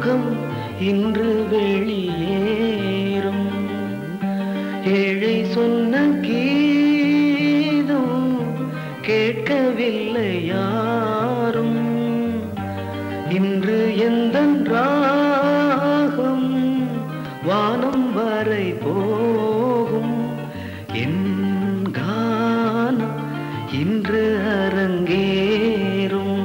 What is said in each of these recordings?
ராகம் இன்று வெளியேறும் ஏழை சொன்ன கீதம் கேட்கவில்லை யாரும் இன்று எந்த ராகம் வானம் வரை போகும் என் கானம் இன்று அரங்கேறும்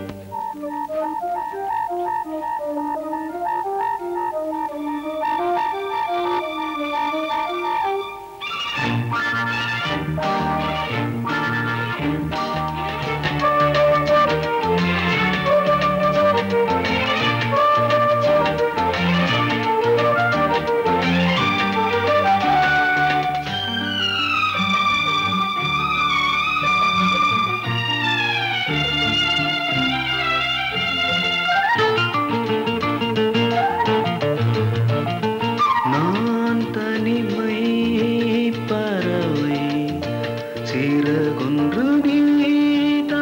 நான் தனிமை பறவை சிறகொன்று நீதான்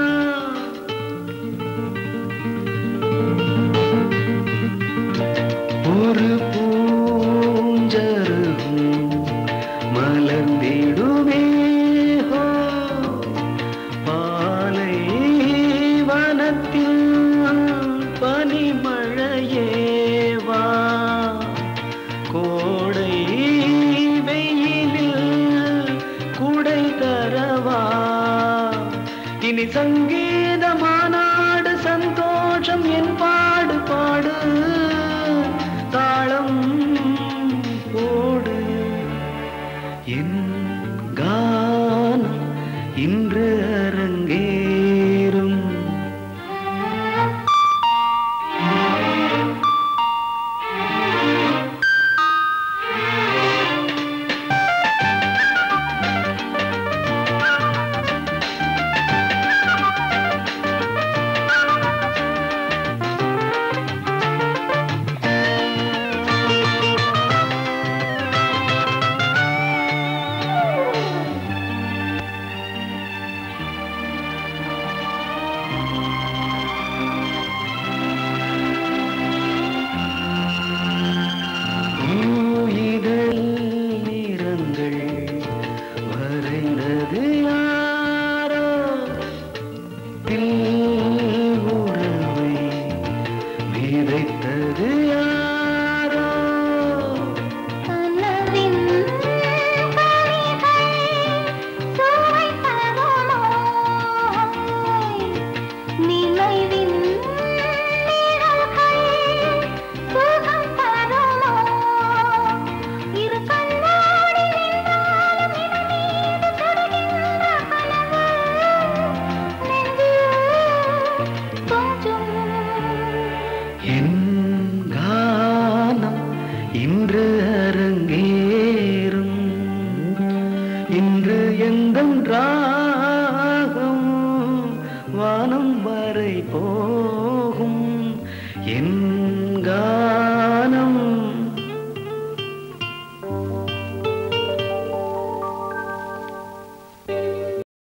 ஒரு பூஞ்சருகும் மலர்ந்திடுமே ஹோ பாலை வனத்தில் பனிமழையே வா கோடை வெயிலில் குடை தரவா இனி சங்கீத மாநாடு சந்தோஷம் என் பாடு பாடு தாளம் போடு என் கானம் இன்று அரங்கேறும் இதழ் நிறங்கள் வரைந்தது யாரோ தில் உறவை விதைத்தது யாரோ கனவின் கனிகள் சுவை தருமோ நினைவின் நிழல்கள் சுகம் தருமோ இரு கண்ணாடி நின்றாலும் இதன் மீது தொடுகின்ற கனவு நெஞ்சில் கொஞ்சம் என் கானம் இன்று அரங்கேறும் இன்று எந்த ராகம் வானம் வரை போகும் என் கா